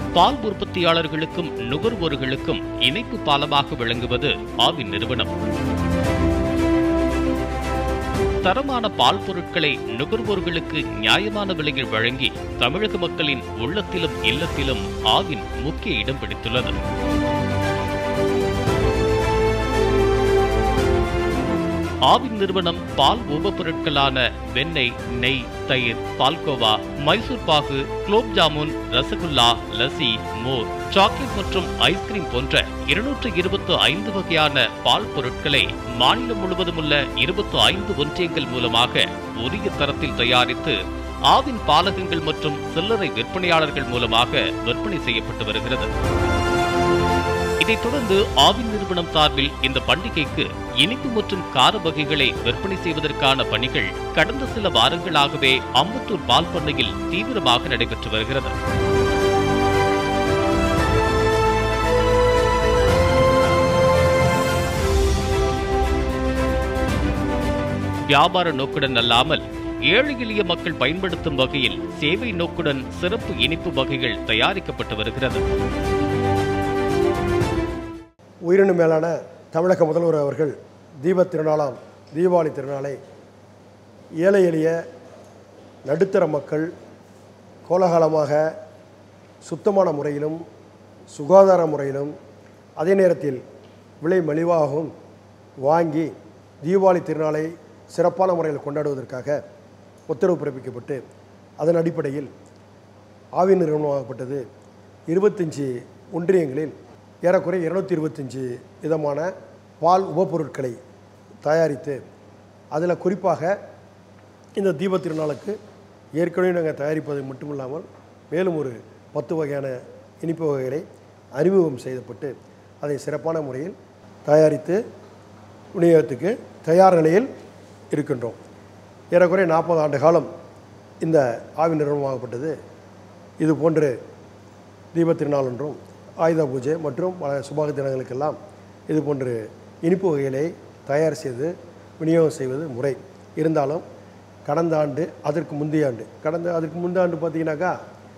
பால் உற்பத்தியாளர்களுக்கும் நுகர்வோர்களுக்கும் இணைப்பு பாலமாக விளங்குவது ஆவின் நிறுவனம் தரமான பால் பொருட்களை நுகர்வோர்களுக்கு நியாயமான விலையில் வழங்கி தமிழக மக்களின் உள்ளத்திலும் இல்லத்திலும் ஆவின் முக்கிய இடம் பிடித்துள்ளது ஆவின் நிறுவனம் பால் உபபொருட்களான வெண்ணெய் நெய் தயிர் பால்கோவா மைசூர் பாகு குலோப் ஜாமுன் ரசகுல்லா லசி மோர் சாக்லேட் மற்றும் ஐஸ்கிரீம் போன்ற இருநூற்று இருபத்து ஐந்து வகையான பால் பொருட்களை மாநிலம் முழுவதும் உள்ள இருபத்து ஐந்து ஒன்றியங்கள் மூலமாக உரிய தரத்தில் தயாரித்து ஆவின் பாலகங்கள் மற்றும் சில்லறை விற்பனையாளர்கள் மூலமாக விற்பனை செய்யப்பட்டு வருகிறது இதைத் தொடர்ந்து ஆவின் நிறுவனம் சார்பில் இந்த பண்டிகைக்கு இனிப்பு மற்றும் கார வகைகளை விற்பனை செய்வதற்கான பணிகள் கடந்த சில வாரங்களாகவே அம்பத்தூர் பால் பண்ணையில் தீவிரமாக நடைபெற்று வருகிறது வியாபார நோக்குடன் அல்லாமல் ஏழை எளிய மக்கள் பயன்படுத்தும் வகையில் சேவை நோக்குடன் சிறப்பு இனிப்பு வகைகள் தயாரிக்கப்பட்டு வருகிறது உயிரினு மேலான தமிழக முதல்வர் அவர்கள் தீபத் திருநாளாம் தீபாவளி திருநாளை ஏழை எளிய நடுத்தர மக்கள் கோலாகலமாக சுத்தமான முறையிலும் சுகாதார முறையிலும் அதே நேரத்தில் விலை மலிவாகவும் வாங்கி தீபாவளி திருநாளை சிறப்பான முறையில் கொண்டாடுவதற்காக உத்தரவு பிறப்பிக்கப்பட்டு அதன் அடிப்படையில் ஆவின் நிறுவனமாகப்பட்டது இருபத்தஞ்சி ஒன்றியங்களில் ஏறக்குறைய இருநூத்தி இருபத்தஞ்சி விதமான பால் உபப்பொருட்களை தயாரித்து அதில் குறிப்பாக இந்த தீபத் திருநாளுக்கு ஏற்கனவே நாங்கள் தயாரிப்பது மட்டுமில்லாமல் மேலும் ஒரு பத்து வகையான இனிப்பு வகைகளை அறிமுகம் செய்யப்பட்டு அதை சிறப்பான முறையில் தயாரித்து விநியோகத்துக்கு தயார் நிலையில் இருக்கின்றோம் ஏறக்குறைய நாற்பது ஆண்டு காலம் இந்த ஆவி நிறுவனமாகப்பட்டது இது போன்று தீபத் திருநாள் என்றும் ஆயுத பூஜை மற்றும் பல சுபாக தினங்களுக்கெல்லாம் இது போன்று இனிப்பு வகைகளை தயார் செய்து விநியோகம் செய்வது முறை இருந்தாலும் கடந்த ஆண்டு அதற்கு முந்தைய ஆண்டு கடந்த அதற்கு முந்தைய ஆண்டு பார்த்தீங்கன்னாக்கா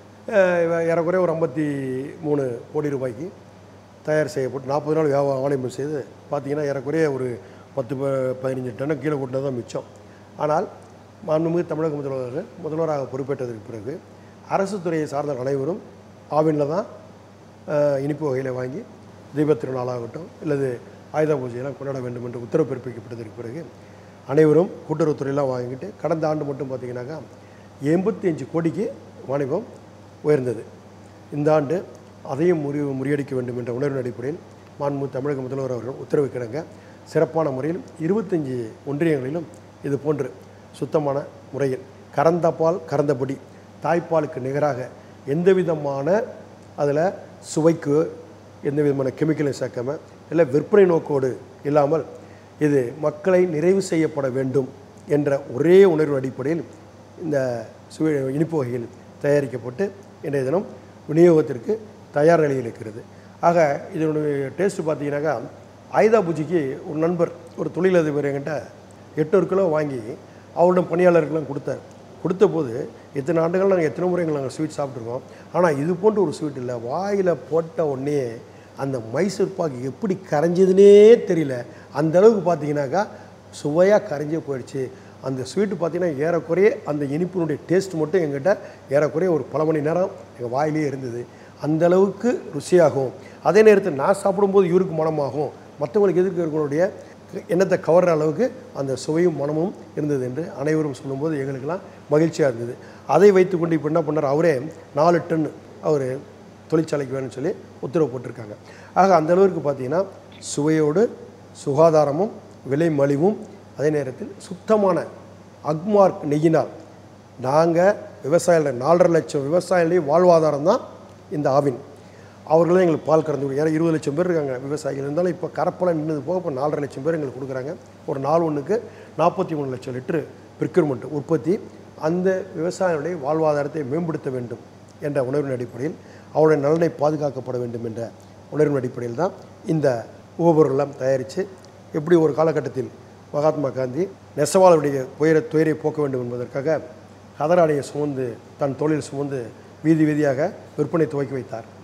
அஹ், ஏறக்குறைய ஒரு ஐம்பத்தி மூணு கோடி ரூபாய்க்கு தயார் செய்யப்பட்டு நாற்பது நாள் வியாபாரம் வாணிபம் செய்து பார்த்தீங்கன்னா ஏறக்குறைய ஒரு பத்து ப- பதினஞ்சு டன்னு கீழே கொட்டினது தான் மிச்சம் ஆனால் மாண்புமிகு தமிழக முதல்வர் முதல்வராக பொறுப்பேற்றதற்கு பிறகு அரசு துறையை சார்ந்த அனைவரும் ஆவினில் தான் அஹ், இனிப்பு வகையில் வாங்கி தீபத் திருநாளாகட்டும் அல்லது ஆயுத பூஜையெல்லாம் கொண்டாட வேண்டும் என்று உத்தரவு பிறப்பிக்கப்பட்டதற்கு பிறகு அனைவரும் கூட்டுறவுத்துறையெல்லாம் வாங்கிட்டு கடந்த ஆண்டு மட்டும் பார்த்தீங்கன்னாக்கா எண்பத்தி அஞ்சு கோடிக்கு வாணிபம் உயர்ந்தது இந்த ஆண்டு அதையும் முறி முறியடிக்க வேண்டும் என்ற உணர்வின் அடிப்படையில் மாண்பு தமிழக முதல்வர் அவர்கள் உத்தரவு கிடங்க சிறப்பான முறையில் இருபத்தஞ்சி ஒன்றியங்களிலும் இது போன்று சுத்தமான முறையில் கறந்த பால் கறந்தபடி தாய்ப்பாலுக்கு நிகராக எந்த விதமான அதில் சுவைக்கு எந்த விதமான கெமிக்கலை சேர்க்காம இல்லை விற்பனை நோக்கோடு இல்லாமல் இது மக்களை நிறைவு செய்யப்பட வேண்டும் என்ற ஒரே உணர்வு அடிப்படையில் இந்த சுவை இனிப்பு வகைகள் தயாரிக்கப்பட்டு இன்றைய தினம் விநியோகத்திற்கு தயார் நிலையில் இருக்கிறது ஆக இதனுடைய டேஸ்ட்டு பார்த்தீங்கன்னாக்கா ஆயுதா பூஜைக்கு ஒரு நண்பர் ஒரு தொழிலதிபர் என்கிட்ட எட்நூறு கிலோ வாங்கி அவருடைய பணியாளர்களும் கொடுத்தார் கொடுத்த போது இத்தனை ஆண்டுகள் நாங்கள் எத்தனை முறை நாங்கள் ஸ்வீட் சாப்பிட்ருக்கோம் ஆனால் இது போன்ற ஒரு ஸ்வீட் இல்லை வாயில் போட்ட உடனே அந்த மைசூர் பாக்கு எப்படி கரைஞ்சதுனே தெரியல அந்த அளவுக்கு பார்த்தீங்கன்னாக்கா சுவையாக கரைஞ்சே போயிடுச்சு அந்த ஸ்வீட்டு பார்த்தீங்கன்னா ஏறக்குறைய அந்த இனிப்பினுடைய டேஸ்ட் மட்டும் எங்கிட்ட ஏறக்குறைய ஒரு பல மணி நேரம் எங்கள் வாயிலே இருந்தது அந்த அளவுக்கு ருசியாகும் அதே நேரத்தில் நான் சாப்பிடும்போது இவருக்கு மனமாகும் மற்றவங்களுக்கு எதிர்க்க இருக்கிறவங்களுடைய எண்ணத்தை கவர்ற அளவுக்கு அந்த சுவையும் மனமும் இருந்தது என்று அனைவரும் சொல்லும்போது எங்களுக்கெல்லாம் மகிழ்ச்சியாக இருந்தது அதை வைத்துக்கொண்டு இப்போ என்ன பண்ணார் அவரே நாலு டன் அவர் தொழிற்சாலைக்கு வேணும்னு சொல்லி உத்தரவு போட்டிருக்காங்க ஆக அந்த அளவுக்கு பார்த்தீங்கன்னா சுவையோடு சுகாதாரமும் விலை மலிவும் அதே நேரத்தில் சுத்தமான அக்மார்க் நெய்யினால் நாங்கள் விவசாயிகள் நாலரை லட்சம் விவசாயிகளுடைய வாழ்வாதாரம் தான் இந்த ஆவின் அவர்கள் தான் எங்களுக்கு பால் கறந்து கொடுக்குறாங்க இருபது லட்சம் பேர் இருக்காங்க விவசாயிகள் இருந்தாலும் இப்போ கரப்பெல்லாம் நின்னது போக இப்போ நாலரை லட்சம் பேர் எங்களுக்கு கொடுக்குறாங்க ஒரு நாள் ஒன்றுக்கு நாற்பத்தி மூணு லட்சம் லிட்டரு ப்ரிக்யூர்மெண்ட் உற்பத்தி அந்த விவசாயிகளுடைய வாழ்வாதாரத்தை மேம்படுத்த வேண்டும் என்ற உணர்வின் அடிப்படையில் அவருடைய நலனை பாதுகாக்கப்பட வேண்டும் என்ற உணர்வின் அடிப்படையில் தான் இந்த உபபொருளெல்லாம் தயாரித்து எப்படி ஒரு காலகட்டத்தில் மகாத்மா காந்தி நெசவாளருடைய துயர துயரை போக்க வேண்டும் என்பதற்காக கதராடையை சுமந்து தன் தொழில் சுமந்து வீதி வீதியாக விற்பனை துவக்கி வைத்தார்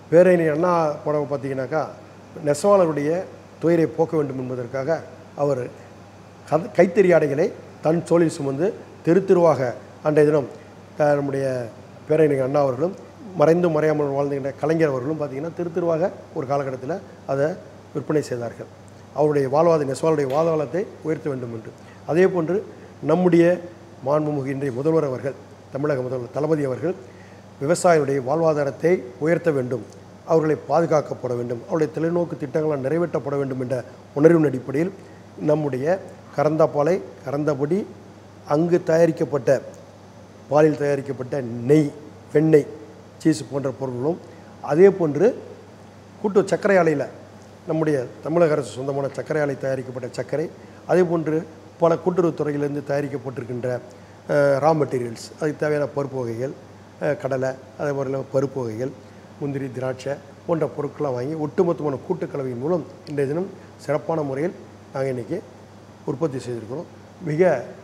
பேரணி அண்ணா படம் பார்த்தீங்கன்னாக்கா நெசவாளருடைய துயரை போக்க வேண்டும் என்பதற்காக அவர் கத கைத்தறி ஆடைகளை தன் தோளில் சுமந்து தெரு தெருவாக அன்றைய தினம் அஹ், நம்முடைய பேரறிஞர் அண்ணா அவர்களும் மறைந்து மறையாமல் வாழ்ந்துகின்ற கலைஞர் அவர்களும் பார்த்தீங்கன்னா தெரு தெருவாக ஒரு காலகட்டத்தில் அதை விற்பனை செய்தார்கள் அவருடைய வாழ்வாத நெசவாளுடைய வாழ்வாளத்தை உயர்த்த வேண்டும் என்று அதே போன்று நம்முடைய மாண்புமிகு இன்றைய முதல்வர் அவர்கள் தமிழக முதல்வர் தளபதி அவர்கள் விவசாயிகளுடைய வாழ்வாதாரத்தை உயர்த்த வேண்டும் அவர்களை பாதுகாக்கப்பட வேண்டும் அவருடைய தொலைநோக்கு திட்டங்களால் நிறைவேற்றப்பட வேண்டும் என்ற உணர்வின் அடிப்படையில் நம்முடைய கறந்தாப்பாலை கறந்தபடி அங்கு தயாரிக்கப்பட்ட பாலில் தயாரிக்கப்பட்ட நெய் வெண்ணெய் சீஸ் போன்ற பொருட்களும் அதே போன்று கூட்டு சர்க்கரை ஆலையில் நம்முடைய தமிழக அரசு சொந்தமான சர்க்கரை ஆலை தயாரிக்கப்பட்ட சர்க்கரை அதே போன்று பல கூட்டுறவுத் துறையிலிருந்து தயாரிக்கப்பட்டிருக்கின்ற ரா மெட்டீரியல்ஸ் அதுக்கு தேவையான பருப்பு வகைகள் அஹ், கடலை அதே மாதிரி பருப்பு வகைகள் முந்திரி திராட்சை போன்ற பொருட்கள்லாம் வாங்கி ஒட்டுமொத்தமான கூட்டுக்கலவையின் மூலம் இன்றைய தினம் சிறப்பான முறையில் நாங்கள் இன்றைக்கி உற்பத்தி செய்திருக்கிறோம் மிக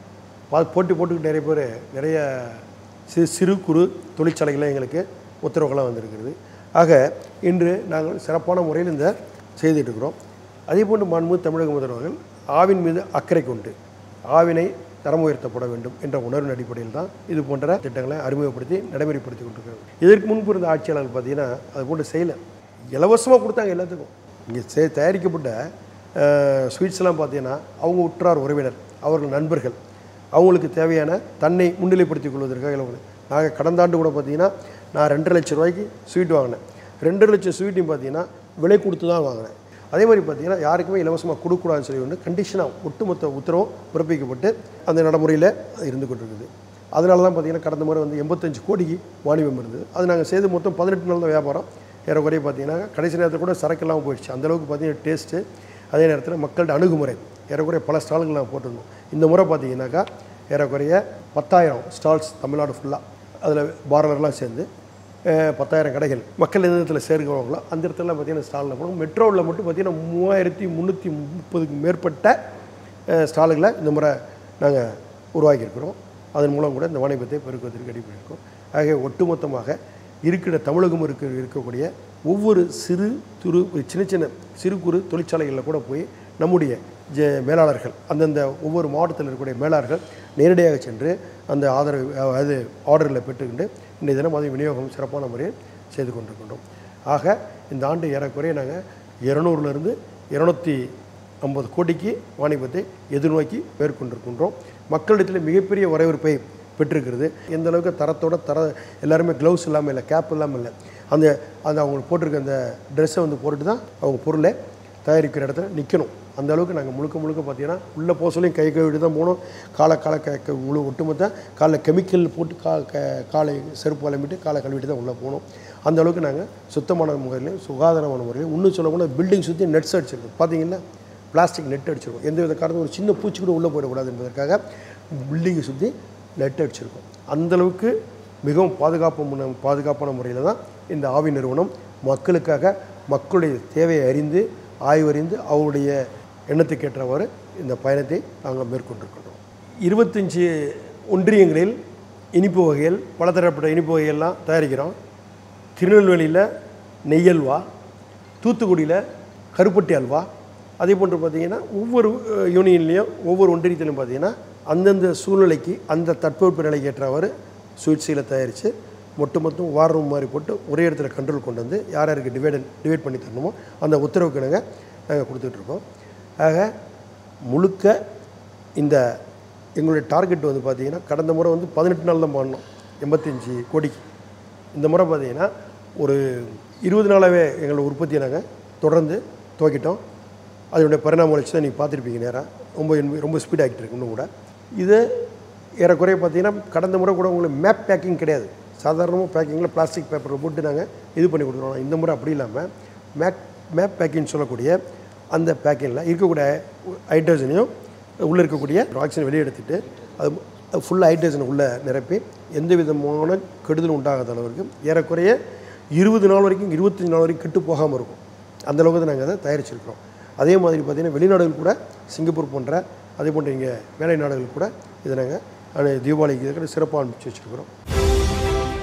பா- போட்டி போட்டுக்கிட்டு நிறைய பேர் நிறைய சிறு சிறு குறு தொழிற்சாலைகள்லாம் எங்களுக்கு உத்தரவுகளாக வந்திருக்கிறது ஆக இன்று நாங்கள் சிறப்பான முறையில் இந்த செய்துட்டு இருக்கிறோம் அதே போன்று மாண்பு தமிழக முதல்வர்கள் ஆவின் மீது அக்கறை கொண்டு ஆவினை தரம் உயர்த்தப்பட வேண்டும் என்ற உணர்வின் அடிப்படையில் தான் இது போன்ற திட்டங்களை அறிமுகப்படுத்தி நடைமுறைப்படுத்தி கொண்டிருக்கிறாங்க இதற்கு முன்பு இருந்த ஆட்சியாளர்கள் பார்த்தீங்கன்னா அது போன்று செய்யலை இலவசமாக கொடுத்தாங்க எல்லாத்துக்கும் இங்கே சே தயாரிக்கப்பட்ட ஸ்வீட்ஸ்லாம் பார்த்தீங்கன்னா அவங்க உற்றார் உறவினர் அவர்கள் நண்பர்கள் அவங்களுக்கு தேவையான தன்னை முன்னிலைப்படுத்திக் கொள்வதற்காக இலவசம் நாங்கள் கடந்த ஆண்டு கூட பார்த்தீங்கன்னா நான் ரெண்டரை லட்சம் ரூபாய்க்கு ஸ்வீட் வாங்கினேன் ரெண்டரை லட்சம் ஸ்வீட்டையும் பார்த்தீங்கன்னா விலை கொடுத்து தான் வாங்கினேன் அதே மாதிரி பார்த்தீங்கன்னா யாருக்குமே இலவசமாக கொடுக்கக்கூடாதுன்னு சொல்லி ஒன்று கண்டிஷனாக ஒட்டுமொத்த உத்தரவும் பிறப்பிக்கப்பட்டு அந்த நடைமுறையில் இருந்து கொண்டிருக்குது அதனால தான் பார்த்தீங்கன்னா கடந்த முறை வந்து எண்பத்தஞ்சு கோடிக்கு வாணிபம் இருந்தது அது நாங்கள் செய்து மொத்தம் பதினெட்டு நாள் தான் வியாபாரம் ஏறக்குறைய பார்த்தீங்கன்னா கடைசி நேரத்தில் கூட சரக்கு இல்லாமல் போயிடுச்சு அந்தளவுக்கு பார்த்தீங்கன்னா டேஸ்ட்டு அதே நேரத்தில் மக்கள்கிட்ட அணுகுமுறை ஏறக்குறைய பல ஸ்டால்கள் நாங்கள் போட்டிருந்தோம் இந்த முறை பார்த்தீங்கன்னாக்கா ஏறக்குறைய பத்தாயிரம் ஸ்டால்ஸ் தமிழ்நாடு ஃபுல்லாக அதில் பார்லர்லாம் சேர்ந்து அஹ், பத்தாயிரம் கடைகள் மக்கள் எந்த இடத்துல சேர்க்கிறவங்களோ அந்த இடத்துல பார்த்தீங்கன்னா ஸ்டாலில் போனோம் மெட்ரோவில் மட்டும் பார்த்தீங்கன்னா மூவாயிரத்தி முந்நூற்றி முப்பதுக்கு மேற்பட்ட அஹ், ஸ்டாலுகளை இந்த முறை நாங்கள் உருவாக்கியிருக்கிறோம் அதன் மூலம் கூட இந்த வாணிபத்தை பெருக்குவதற்கு ரெடி பண்ணியிருக்கோம் ஆக ஒட்டுமொத்தமாக இருக்கிற தமிழகம் இருக்க இருக்கக்கூடிய ஒவ்வொரு சிறு துரு சின்ன சின்ன சிறு குறு தொழிற்சாலைகளில் கூட போய் நம்முடைய ஜ மேலாளர்கள் அந்தந்த ஒவ்வொரு மாவட்டத்தில் இருக்கக்கூடிய மேலாளர்கள் நேரடியாக சென்று அந்த ஆதரவு அஹ், அது ஆர்டர்களை பெற்றுக்கொண்டு இன்றைய தினம் அதை விநியோகம் சிறப்பான முறையில் செய்து கொண்டிருக்கின்றோம் ஆக இந்த ஆண்டு ஏறக்குறைய நாங்கள் இரநூறுலேருந்து இரநூத்தி ஐம்பது கோடிக்கு வாணிபத்தை எதிர்நோக்கி மேற்கொண்டிருக்கின்றோம் மக்களிடத்தில் மிகப்பெரிய வரவேற்பை பெற்றிருக்கிறது எந்த அளவுக்கு தரத்தோட தர எல்லாருமே க்ளவுஸ் இல்லாமல் இல்லை கேப் இல்லாமல் இல்லை அந்த அந்த அவங்க போட்டிருக்க அந்த ட்ரெஸ்ஸை வந்து போட்டுட்டு தான் அவங்க பொருளை தயாரிக்கிற இடத்துல நிற்கணும் அந்த அளவுக்கு நாங்கள் முழுக்க முழுக்க பார்த்தீங்கன்னா உள்ளே போக சொல்லி கை கழுவிட்டு தான் போகணும் காலை காலை க க- முழு ஒட்டுமொத்த காலில் கெமிக்கல் போட்டு கா க காலை செருப்பு வளமிட்டு காலை கழுவிட்டு தான் உள்ளே போகணும் அந்த அளவுக்கு நாங்கள் சுத்தமான முறையிலையும் சுகாதாரமான முறையிலையும் இன்னும் சொல்ல போனால் பில்டிங் சுற்றி நெட்ஸ் அடிச்சிருக்கோம் பார்த்தீங்கன்னா பிளாஸ்டிக் நெட் அடிச்சிருக்கோம் எந்த வித காரணம் ஒரு சின்ன பூச்சி கூட உள்ளே போயிடக்கூடாது என்பதற்காக பில்டிங்கை சுற்றி நெட் அடிச்சிருக்கோம் அந்தளவுக்கு மிகவும் பாதுகாப்பு முன்ன- பாதுகாப்பான முறையில் தான் இந்த ஆவி நிறுவனம் மக்களுக்காக மக்களுடைய தேவையை அறிந்து ஆய்வறிந்து அவருடைய எண்ணத்துக்கு ஏற்றவாறு இந்த பயணத்தை நாங்கள் மேற்கொண்டிருக்கின்றோம் இருபத்தஞ்சி ஒன்றியங்களில் இனிப்பு வகைகள் பலதரப்பட்ட இனிப்பு வகைகள்லாம் தயாரிக்கிறோம் திருநெல்வேலியில் நெய்யல்வா தூத்துக்குடியில் கருப்பட்டி அல்வா அதே போன்று பார்த்தீங்கன்னா ஒவ்வொரு அஹ், யூனியன்லேயும் ஒவ்வொரு ஒன்றியத்திலும் பார்த்தீங்கன்னா அந்தந்த சூழ்நிலைக்கு அந்த தட்பவெப்ப நிலைக்கு ஏற்றவாறு ஸ்வீட்ஸில் தயாரித்து மொட்டு மொத்தம் வார் ரூம் மாதிரி போட்டு ஒரே இடத்துல கண்ட்ரோல் கொண்டு வந்து யார் யாருக்கு டிவைட் டிவைட் பண்ணி தரணுமோ அந்த உத்தரவுக்கு நாங்கள் நாங்கள் கொடுத்துட்ருக்கோம் ஆக முழுக்க இந்த எங்களுடைய டார்கெட் வந்து பார்த்தீங்கன்னா கடந்த முறை வந்து பதினெட்டு நாள் தான் பண்ணோம் எண்பத்தஞ்சு கோடிக்கு இந்த முறை பார்த்தீங்கன்னா ஒரு இருபது நாளாகவே எங்களோட உற்பத்தியை நாங்கள் தொடர்ந்து துவக்கிட்டோம் அதனுடைய பரிணாம வளர்ச்சி தான் நீங்கள் பார்த்துருப்பீங்க நேராக ரொம்ப இன்ப- ரொம்ப ஸ்பீட் ஆகிட்டு இருக்கு இன்னும் கூட இது ஏறக்குறைய பார்த்தீங்கன்னா கடந்த முறை கூட உங்களுக்கு மேப் பேக்கிங் கிடையாது சாதாரணமாக பேக்கிங்கில் பிளாஸ்டிக் பேப்பரை போட்டு நாங்கள் இது பண்ணி கொடுத்துருவோம் இந்த முறை அப்படி இல்லாமல் மேக் மேப் பேக்கிங் சொல்லக்கூடிய அந்த பேக்கிங்கில் இருக்கக்கூடிய ஹைட்ரஜனையும் உள்ளே இருக்கக்கூடிய ஆக்சிஜன் வெளியே எடுத்துட்டு அது ஃபுல்லாக ஹைட்ரஜன் உள்ளே நிரப்பி எந்த விதமான கெடுதலும் உண்டாகாத அளவுக்கு ஏறக்குறைய இருபது நாள் வரைக்கும் இருபத்தஞ்சு நாள் வரைக்கும் கெட்டு போகாமல் இருக்கும் அந்த அளவுக்கு தான் நாங்கள் அதை தயாரிச்சிருக்கிறோம் அதே மாதிரி பார்த்திங்கன்னா வெளிநாடுகள் கூட சிங்கப்பூர் போன்ற அதே போன்ற இங்கே மேலை நாடுகள் கூட இதை நாங்கள் தீபாவளிக்கு இதுக்கு சிறப்பாக அனுப்பிச்சு வச்சுருக்கிறோம்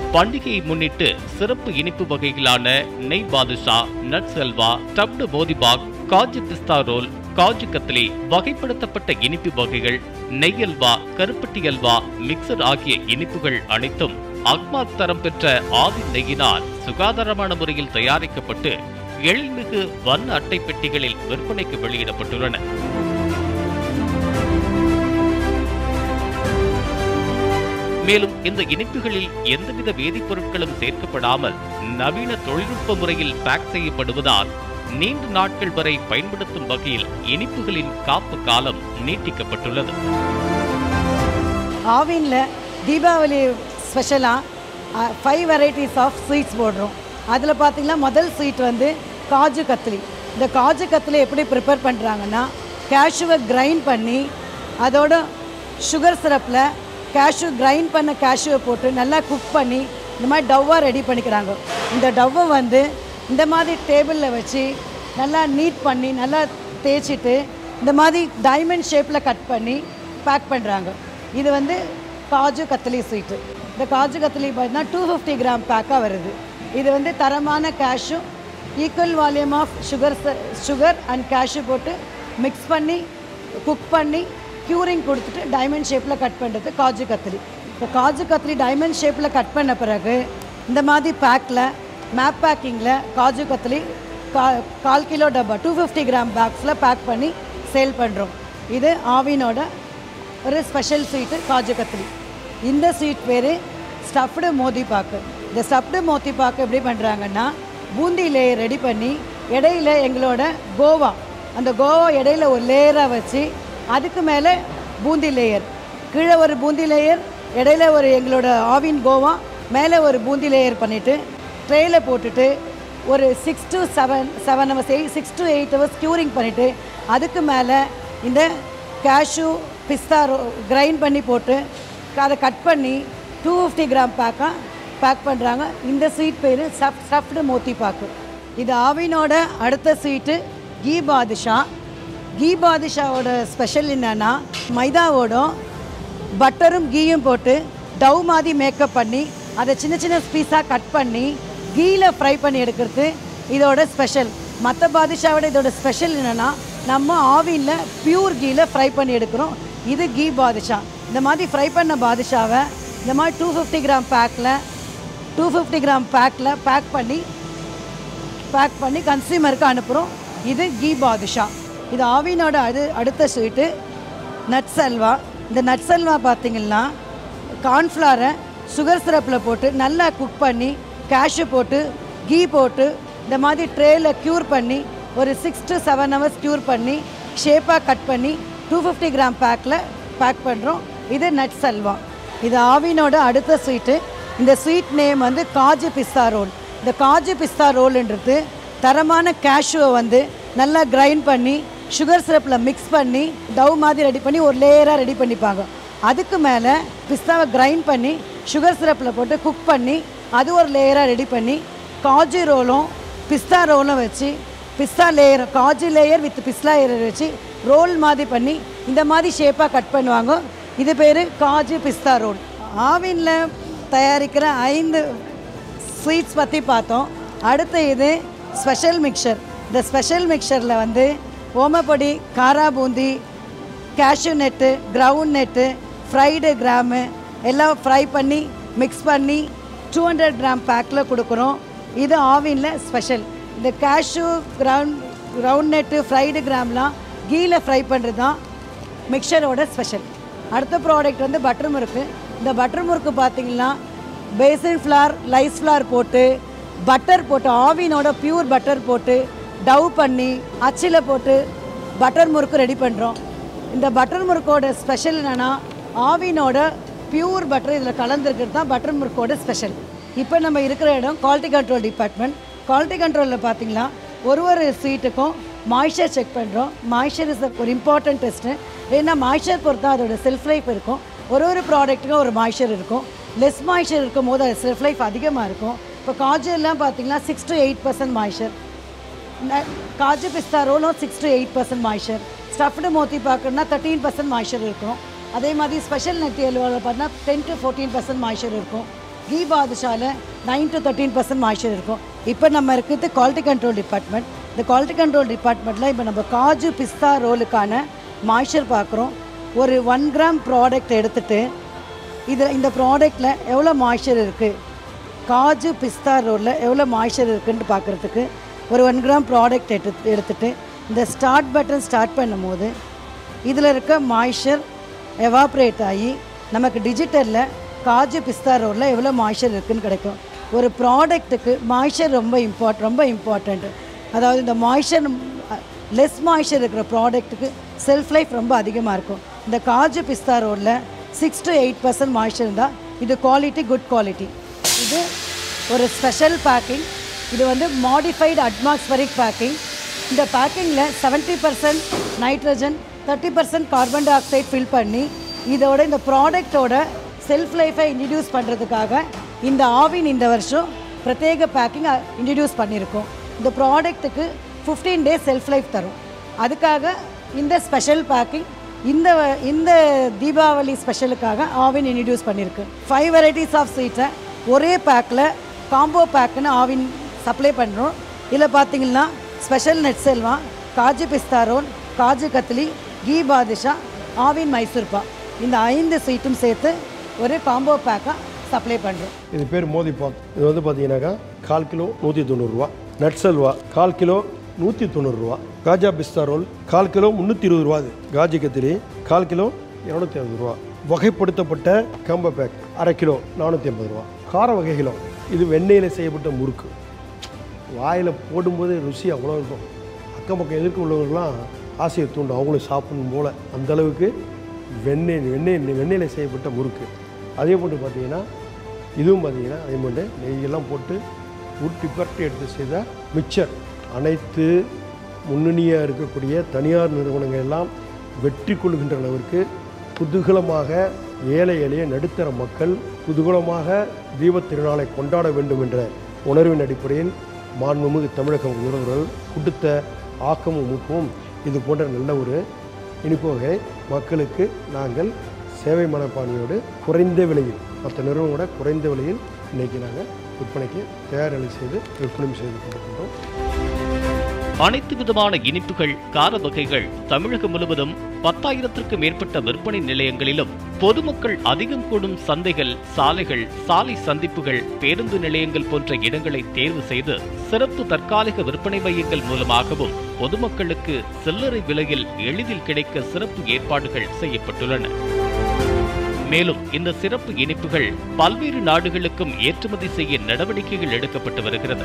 பண்டிகையை முன்னிட்டு சிறப்பு இனிப்பு வகைகளான நெய் badusha nuts halwa stuffed motipak kaju pista roll kaju katli வகைப்படுத்தப்பட்ட இனிப்பு வகைகள் நெய் அல்வா கருப்பட்டி அல்வா மிக்சர் ஆகிய இனிப்புகள் அனைத்தும் அக்மாக் தரம் பெற்ற ஆவி நெய்யினால் சுகாதாரமான முறையில் தயாரிக்கப்பட்டு எழில்மிகு வண்ண அட்டை பெட்டிகளில் விற்பனைக்கு வெளியிடப்பட்டுள்ளன மேலும் இந்த இனிப்புகளில் எந்தவித வேதிப்பொருட்களும் சேர்க்கப்படாமல் நவீன தொழில்நுட்ப முறையில் பேக் செய்யப்படுவதால் நீண்ட நாட்கள் வரை பயன்படுத்தும் வகையில் இனிப்புகளின் காப்பு காலம் நீட்டிக்கப்பட்டுள்ளது ஆவினில் தீபாவளி ஸ்பெஷலாக ஃபைவ் வெரைட்டிஸ் ஆஃப் ஸ்வீட்ஸ் போடுறோம் அதில் பார்த்தீங்கன்னா முதல் ஸ்வீட் வந்து காஜு கத்லி இந்த காஜு கத்லி எப்படி ப்ரிப்பேர் பண்ணுறாங்கன்னா கேஷுவை கிரைண்ட் பண்ணி அதோட சுகர் சிரப்பில் கேஷு கிரைண்ட் பண்ண கேஷுவை போட்டு நல்லா குக் பண்ணி இந்த மாதிரி டவ்வாக ரெடி பண்ணிக்கிறாங்க இந்த டவ்வை வந்து இந்த மாதிரி டேபிளில் வச்சு நல்லா நீட் பண்ணி நல்லா தேய்ச்சிட்டு இந்த மாதிரி டைமண்ட் ஷேப்பில் கட் பண்ணி பேக் பண்ணுறாங்க இது வந்து காஜு கத்திலி ஸ்வீட்டு இந்த காஜு கத்திலி பார்த்தீங்கன்னா டூ ஃபிஃப்டி கிராம் பேக்காக வருது இது வந்து தரமான கேஷும் equal volume of sugar sugar and cashew போட்டு மிக்ஸ் பண்ணி குக் பண்ணி க்யூரிங் கொடுத்துட்டு டைமண்ட் ஷேப்பில் கட் பண்ணுறது காஜு கத்திரி இப்போ காஜு கத்திரி டைமண்ட் ஷேப்பில் கட் பண்ண பிறகு இந்த மாதிரி பேக்கில் மேப் பேக்கிங்கில் காஜு கத்திரி கா கால் கிலோ டப்பா டூ ஃபிஃப்டி கிராம் பேக்ஸில் பேக் பண்ணி சேல் பண்ணுறோம் இது ஆவினோட ஒரு ஸ்பெஷல் ஸ்வீட்டு காஜு கத்திரி இந்த ஸ்வீட் பேர் ஸ்டஃப்டு மோதி பாக்கு இந்த ஸ்டஃப்டு மோத்தி பாக்கு எப்படி பண்ணுறாங்கன்னா பூந்தி லேயர் ரெடி பண்ணி இடையில எங்களோட கோவா அந்த கோவா இடையில ஒரு லேயராக வச்சு அதுக்கு மேலே பூந்தி லேயர் கீழே ஒரு பூந்தி லேயர் இடையில ஒரு எங்களோட ஆவின் கோவா மேலே ஒரு பூந்தி லேயர் பண்ணிவிட்டு ட்ரேயில் போட்டுட்டு ஒரு six to seven seven hours eight six to eight hours curing பண்ணிவிட்டு அதுக்கு மேலே இந்த கேஷு பிஸ்தா கிரைண்ட் பண்ணி போட்டு அதை கட் பண்ணி டூ ஃபிஃப்டி கிராம் பேக்காக பேக் பண்ணுறாங்க இந்த ஸ்வீட் பேர் ஸ்டஃப் ஸ்டஃப்டு மோத்தி பாக்கு இது ஆவினோட அடுத்த ஸ்வீட்டு கீ பாதுஷா கீ பாதுஷாவோட ஸ்பெஷல் என்னன்னா மைதாவோடும் பட்டரும் கீயும் போட்டு டவ் மாதிரி மேக்கப் பண்ணி அதை சின்ன சின்ன பீஸாக கட் பண்ணி கீல ஃப்ரை பண்ணி எடுக்கிறது இதோட ஸ்பெஷல் மற்ற பாதுஷாவோட இதோட ஸ்பெஷல் என்னென்னா நம்ம ஆவினில் பியூர் கீல ஃப்ரை பண்ணி எடுக்கிறோம் இது கீ பாதுஷா இந்த மாதிரி ஃப்ரை பண்ண பாதுஷாவை இந்த மாதிரி டூ ஃபிஃப்டி கிராம் பேக்கில் டூ ஃபிஃப்டி கிராம் பேக்கில் பேக் பண்ணி பேக் பண்ணி கன்சியூமருக்கு அனுப்புகிறோம் இது கீ பாதுஷா இது ஆவினோட அது அடுத்த ஸ்வீட்டு நட்ஸ் அல்வா இந்த நட்ஸ் அல்வா பார்த்தீங்கன்னா கார்ன்ஃப்ளவரை சுகர் சிரப்பில் போட்டு நல்லா குக் பண்ணி கேஷு போட்டு கீ போட்டு இந்த மாதிரி ட்ரேயில் க்யூர் பண்ணி ஒரு six to seven hours cure பண்ணி ஷேப்பாக கட் பண்ணி டூ ஃபிஃப்டி கிராம் பேக்கில் பேக் பண்ணுறோம் இது நட்ஸ் அல்வா இது ஆவினோட அடுத்த ஸ்வீட்டு இந்த ஸ்வீட் நேம் வந்து காஜு பிஸ்தா ரோல் இந்த காஜு பிஸ்தா ரோல்ன்றது தரமான கேஷுவை வந்து நல்லா கிரைண்ட் பண்ணி சுகர் சிரப்பில் மிக்ஸ் பண்ணி டவ் மாதிரி ரெடி பண்ணி ஒரு லேயராக ரெடி பண்ணிப்பாங்க அதுக்கு மேலே பிஸ்தாவை கிரைண்ட் பண்ணி சுகர் சிரப்பில் போட்டு குக் பண்ணி அது ஒரு லேயராக ரெடி பண்ணி காஜு ரோலும் பிஸ்தா ரோலும் வச்சு pista layer kaju layer with pista layer வச்சு ரோல் மாதிரி பண்ணி இந்த மாதிரி ஷேப்பாக கட் பண்ணுவாங்க இது பேர் காஜு பிஸ்தா ரோல் ஆவினில் தயாரிக்கிற ஐந்து ஸ்வீட்ஸ் பற்றி பார்த்தோம் அடுத்து இது ஸ்பெஷல் மிக்சர் இந்த ஸ்பெஷல் மிக்சரில் வந்து ஓமப்பொடி kara boondi cashew nut groundnut fried gram எல்லாம் ஃப்ரை பண்ணி மிக்ஸ் பண்ணி டூ ஹண்ட்ரட் கிராம் பேக்கில் கொடுக்குறோம் இது ஆவினில் ஸ்பெஷல் இந்த cashew ground groundnut fried கிராம்லாம் கீல ஃப்ரை பண்ணுறது தான் மிக்சரோட ஸ்பெஷல் அடுத்த ப்ராடக்ட் வந்து பட்டர் முறுக்கு இந்த பட்டர் முறுக்கு பார்த்தீங்கன்னா பேசன் ஃப்ளார் லைஸ் ஃப்ளார் போட்டு பட்டர் போட்டு ஆவினோட பியூர் பட்டர் போட்டு டவ் பண்ணி அச்சில் போட்டு பட்டர் முறுக்கு ரெடி பண்ணுறோம் இந்த பட்டர் முறுக்கோட ஸ்பெஷல் என்னென்னா ஆவினோட பியூர் பட்டர் இதில் கலந்துருக்கிறது தான் பட்டர் முறுக்கோட ஸ்பெஷல் இப்போ நம்ம இருக்கிற இடம் குவாலிட்டி கண்ட்ரோல் டிபார்ட்மெண்ட் குவாலிட்டி கண்ட்ரோலில் பார்த்தீங்கன்னா ஒரு ஒரு ஸ்வீட்டுக்கும் மாய்ச்சர் செக் பண்ணுறோம் மாய்ச்சர் இஸ் ஒரு இம்பார்ட்டன்ட் டெஸ்ட்டு ஏன்னா மாய்ச்சர் பொறுத்தா அதோட செல்ஃப் லைஃப் இருக்கும் ஒரு ஒரு ப்ராடக்ட்டுக்கும் ஒரு மாய்ச்சர் இருக்கும் லெஸ் மாய்ச்சர் இருக்கும் போது அது செல்ஃப் லைஃப் அதிகமாக இருக்கும் இப்போ காஜு எல்லாம் பார்த்தீங்கன்னா six to eight percent moisture ந- காஜு பிஸ்தா ரோலும் six to eight percent moisture stuffed moti பார்க்கணுன்னா தேர்ட்டீன் பர்சன்ட் மாய்ச்சர் இருக்கும் அதே மாதிரி ஸ்பெஷல் நெட்டி அல்வாவில் பார்த்தீங்கன்னா ten to fourteen percent moisture இருக்கும் கீ பாதுஷாவில் nine to thirteen percent moisture இருக்கும் இப்போ நம்ம இருக்கிறது குவாலிட்டி கண்ட்ரோல் டிபார்ட்மெண்ட் இந்த குவாலிட்டி கண்ட்ரோல் டிபார்ட்மெண்ட்டில் இப்போ நம்ம காஜு பிஸ்தா ரோலுக்கான மாய்ச்சர் பார்க்குறோம் ஒரு ஒன் கிராம் ப்ராடக்ட் எடுத்துட்டு இதில் இந்த ப்ராடக்டில் எவ்வளோ மாய்ச்சர் இருக்குது காஜு பிஸ்தா ரோலில் எவ்வளோ மாய்ச்சர் இருக்குன்னு பார்க்குறதுக்கு ஒரு ஒன் கிராம் ப்ராடக்ட் எடுத்து எடுத்துட்டு இந்த ஸ்டார்ட் பட்டன் ஸ்டார்ட் பண்ணும்போது இதில் இருக்க மாய்ச்சர் எவாப்ரேட் ஆகி நமக்கு டிஜிட்டலில் காஜு பிஸ்தா ரோலில் எவ்வளோ மாய்ச்சர் இருக்குன்னு கிடைக்கும் ஒரு ப்ராடக்ட்டுக்கு மாய்ச்சர் ரொம்ப இம்பார்ட் ரொம்ப இம்பார்ட்டண்ட் அதாவது இந்த மாய்ச்சர் லெஸ் மாய்ச்சர் இருக்கிற ப்ராடக்ட்டுக்கு செல்ஃப் லைஃப் ரொம்ப அதிகமாக இருக்கும் இந்த காஜு பிஸ்தா ரோலில் six to eight percent moisture இருந்தால் இது குவாலிட்டி குட் குவாலிட்டி இது ஒரு ஸ்பெஷல் பேக்கிங் இது வந்து மாடிஃபைடு அட்மாஸ்பரிக் பேக்கிங் இந்த பேக்கிங்கில் seventy percent nitrogen thirty percent carbon dioxide fill பண்ணி இதோட இந்த ப்ராடக்டோட செல்ஃப் லைஃபை இன்ட்ரடியூஸ் பண்ணுறதுக்காக இந்த ஆவின் இந்த வருஷம் பிரத்யேக பேக்கிங் இன்ட்ரடியூஸ் பண்ணியிருக்கோம் இந்த ப்ராடக்ட்டுக்கு ஃபிஃப்டீன் டேஸ் செல்ஃப் லைஃப் தரும் அதுக்காக இந்த ஸ்பெஷல் பேக்கிங் இந்த இந்த தீபாவளி ஸ்பெஷலுக்காக ஆவின் இன்ட்ரடியூஸ் பண்ணியிருக்கு ஃபைவ் வெரைட்டிஸ் ஆஃப் ஸ்வீட்டை ஒரே பேக்கில் காம்போ பேக்குன்னு ஆவின் சப்ளை பண்ணுறோம் இதில் பார்த்தீங்கன்னா ஸ்பெஷல் நெட் செல்வா காஜு பிஸ்தா ரோல் காஜு கத்லி கீ பாதுஷா ஆவின் மைசூர்பா இந்த ஐந்து ஸ்வீட்டும் சேர்த்து ஒரு காம்போ பேக்காக சப்ளை பண்ணுறோம் இது பேர் மோதி பாக் இது வந்து பார்த்தீங்கன்னாக்கா கால் கிலோ நூற்றி தொண்ணூறுரூவா நட்ஸ் அல்வா கால் கிலோ நூற்றி தொண்ணூறுரூவா காஜா பிஸ்தா ரோல் கால் கிலோ முந்நூற்றி இருபது ரூபா இது காஜி கத்திரி கால் கிலோ இரநூத்தி ஐம்பது ரூபா வகைப்படுத்தப்பட்ட கம்ப பேக் அரை கிலோ நானூற்றி ஐம்பது ரூபா கார வகைகளும் இது வெண்ணெயில் செய்யப்பட்ட முறுக்கு வாயில் போடும்போது ருசி அவ்வளோ இருக்கும் அக்கம் பக்கம் எதிர்க்க உள்ளவர்கள்லாம் ஆசையை தூண்டும் அவங்களும் சாப்பிடணும் போல் அந்த அளவுக்கு வெண்ணெய் வெண்ணெய் வெண்ணெயில் செய்யப்பட்ட முறுக்கு அதே போன்று பார்த்தீங்கன்னா இதுவும் பார்த்தீங்கன்னா அதே போன்று நெய்யெல்லாம் போட்டு உருட்டி பரட்டி எடுத்து செய்த மிக்சர் அனைத்து முன்னணியாக இருக்கக்கூடிய தனியார் நிறுவனங்கள் எல்லாம் வெற்றி கொள்கின்ற அளவிற்கு குதூகலமாக ஏழை எளிய நடுத்தர மக்கள் குதூகலமாக தீபத் திருநாளை கொண்டாட வேண்டும் என்ற உணர்வின் அடிப்படையில் மாண்புமிகு தமிழக முதல்வர்கள் கொடுத்த ஆக்கமும் ஊக்கமும் இது போன்ற நல்ல ஒரு இனிப்பு வகை மக்களுக்கு நாங்கள் சேவை மனப்பான்மையோடு குறைந்த விலையில் மற்ற நிறுவனங்களோட குறைந்த விலையில் இன்றைக்கி நாங்கள் விற்பனைக்கு தயார் நிலை செய்து விற்பனை செய்து கொண்டிருக்கின்றோம் அனைத்து விதமான இனிப்புகள் கார வகைகள் தமிழகம் முழுவதும் பத்தாயிரத்திற்கு மேற்பட்ட விற்பனை நிலையங்களிலும் பொதுமக்கள் அதிகம் கூடும் சந்தைகள் சாலைகள் சாலை சந்திப்புகள் பேருந்து நிலையங்கள் போன்ற இடங்களை தேர்வு செய்து சிறப்பு தற்காலிக விற்பனை மையங்கள் மூலமாகவும் பொதுமக்களுக்கு சில்லறை விலையில் எளிதில் கிடைக்க சிறப்பு ஏற்பாடுகள் செய்யப்பட்டுள்ளன மேலும் இந்த சிறப்பு இனிப்புகள் பல்வேறு நாடுகளுக்கும் ஏற்றுமதி செய்ய நடவடிக்கைகள் எடுக்கப்பட்டு வருகிறது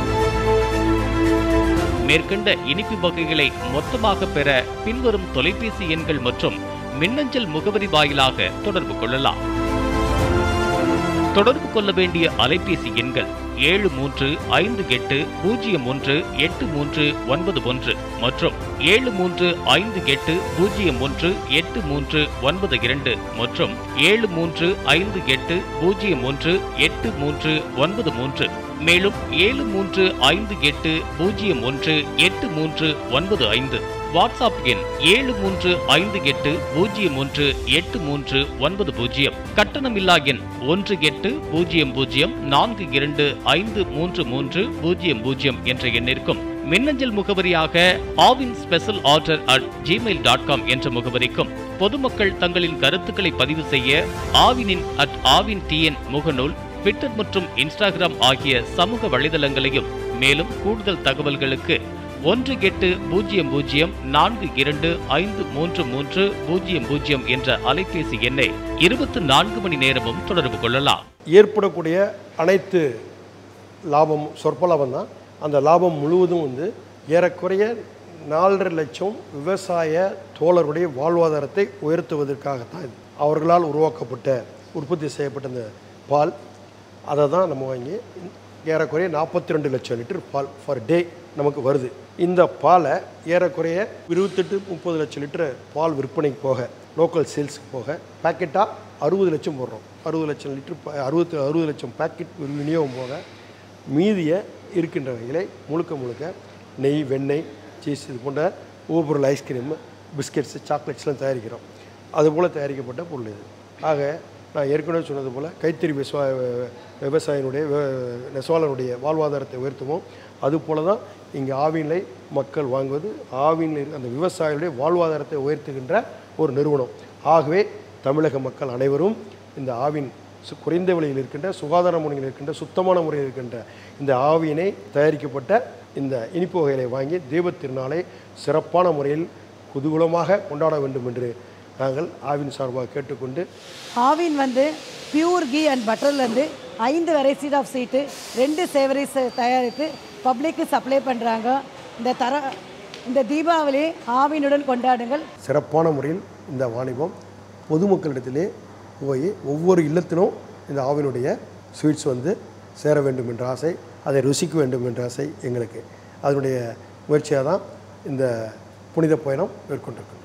மேற்கண்ட இனிப்பு வகைகளை மொத்தமாக பெற பின்வரும் தொலைபேசி எண்கள் மற்றும் மின்னஞ்சல் முகவரி வாயிலாக தொடர்பு கொள்ளலாம் தொடர்பு கொள்ள வேண்டிய அலைபேசி எண்கள் ஏழு மூன்று ஐந்து எட்டு பூஜ்ஜியம் ஒன்று எட்டு மூன்று ஒன்பது ஒன்று மற்றும் ஏழு மூன்று ஐந்து எட்டு பூஜ்ஜியம் ஒன்று எட்டு மூன்று ஒன்பது இரண்டு மற்றும் ஏழு மூன்று ஐந்து எட்டு பூஜ்ஜியம் ஒன்று எட்டு மூன்று ஒன்பது மூன்று மேலும் ஏழு மூன்று ஐந்து எட்டு பூஜ்ஜியம் ஒன்று எட்டு மூன்று ஒன்பது ஐந்து வாட்ஸ்அப் எண் ஏழு மூன்று ஐந்து எட்டு பூஜ்ஜியம் ஒன்று எட்டு மூன்று ஒன்பது பூஜ்ஜியம் கட்டணமில்லா எண் ஒன்று எட்டு பூஜ்ஜியம் பூஜ்ஜியம் நான்கு இரண்டு ஐந்து மூன்று மூன்று பூஜ்ஜியம் பூஜ்ஜியம் என்ற எண்ணிற்கும் மின்னஞ்சல் முகவரியாக Aavin special order at Gmail dot com என்ற முகவரிக்கும் பொதுமக்கள் தங்களின் கருத்துக்களை பதிவு செய்ய ஆவினின் அட் ஆவின் டிஎன் முகநூல் ட்விட்டர் மற்றும் இன்ஸ்டாகிராம் ஆகிய சமூக வலைதளங்களையும் மேலும் கூடுதல் தகவல்களுக்கு ஒன்று எட்டு பூஜ்ஜியம் பூஜ்ஜியம் நான்கு இரண்டு ஐந்து மூன்று மூன்று பூஜ்ஜியம் பூஜ்ஜியம் என்ற அலைபேசி எண்ணை இருபத்தி நான்கு மணி நேரமும் தொடர்பு கொள்ளலாம் ஏற்படக்கூடிய அனைத்து லாபம் சொற்ப லாபம் தான் அந்த லாபம் முழுவதும் வந்து ஏறக்குறைய நாலரை லட்சம் விவசாய தோழருடைய வாழ்வாதாரத்தை உயர்த்துவதற்காகத்தான் இது அவர்களால் உருவாக்கப்பட்ட உற்பத்தி செய்யப்பட்ட இந்த பால் அதை தான் நம்ம வாங்கி ஏறக்குறைய நாற்பத்தி ரெண்டு லட்சம் லிட்டர் பால் ஃபார் டே நமக்கு வருது இந்த பாலை ஏறக்குறைய இருபத்தெட்டு முப்பது லட்சம் லிட்டர் பால் விற்பனைக்கு போக லோக்கல் சேல்ஸுக்கு போக பேக்கெட்டாக அறுபது லட்சம் போடுறோம் அறுபது லட்சம் லிட்டர் ப- அறுபத்து அறுபது லட்சம் பேக்கெட் விநியோகம் போக மீதியை இருக்கின்ற வகைகளை முழுக்க முழுக்க நெய் வெண்ணெய் சீஸ் இது போன்ற ஊபொருள் ஐஸ்கிரீம் பிஸ்கெட்ஸு சாக்லேட்ஸ்லாம் தயாரிக்கிறோம் அதுபோல் தயாரிக்கப்பட்ட பொருள் இது ஆக நான் ஏற்கனவே சொன்னது போல் கைத்தறி விவசாய விவசாயினுடைய வி- நெசவாளனுடைய வாழ்வாதாரத்தை உயர்த்துவோம் அதுபோல தான் இங்கே ஆவினிலை மக்கள் வாங்குவது ஆவினில் இருக்க அந்த விவசாயிகளுடைய வாழ்வாதாரத்தை உயர்த்துகின்ற ஒரு நிறுவனம் ஆகவே தமிழக மக்கள் அனைவரும் இந்த ஆவின் சு- குறைந்த விலையில் இருக்கின்ற சுகாதார முறையில் இருக்கின்ற சுத்தமான முறையில் இருக்கின்ற இந்த ஆவியினை தயாரிக்கப்பட்ட இந்த இனிப்பு வகைகளை வாங்கி தீபத் திருநாளை சிறப்பான முறையில் குதூகலமாக கொண்டாட வேண்டும் என்று நாங்கள் ஆவின் சார்பாக கேட்டுக்கொண்டு ஆவின் வந்து பியூர் கீ அண்ட் பட்டர்லேருந்து ஐந்து வெரைட்டி ஆஃப் சீட்டு ரெண்டு சேவரிஸ் தயாரித்து பப்ளிக்கு சப்ளை பண்ணுறாங்க இந்த தர இந்த தீபாவளி ஆவினுடன் கொண்டாடுங்கள் சிறப்பான முறையில் இந்த வாணிபம் பொதுமக்களிடத்திலே போய் ஒவ்வொரு இல்லத்திலும் இந்த ஆவினுடைய ஸ்வீட்ஸ் வந்து சேர வேண்டும் என்ற ஆசை அதை ருசிக்க வேண்டும் என்ற ஆசை எங்களுக்கு அதனுடைய முயற்சியாக தான் இந்த புனித பயணம் மேற்கொண்டிருக்கிறோம்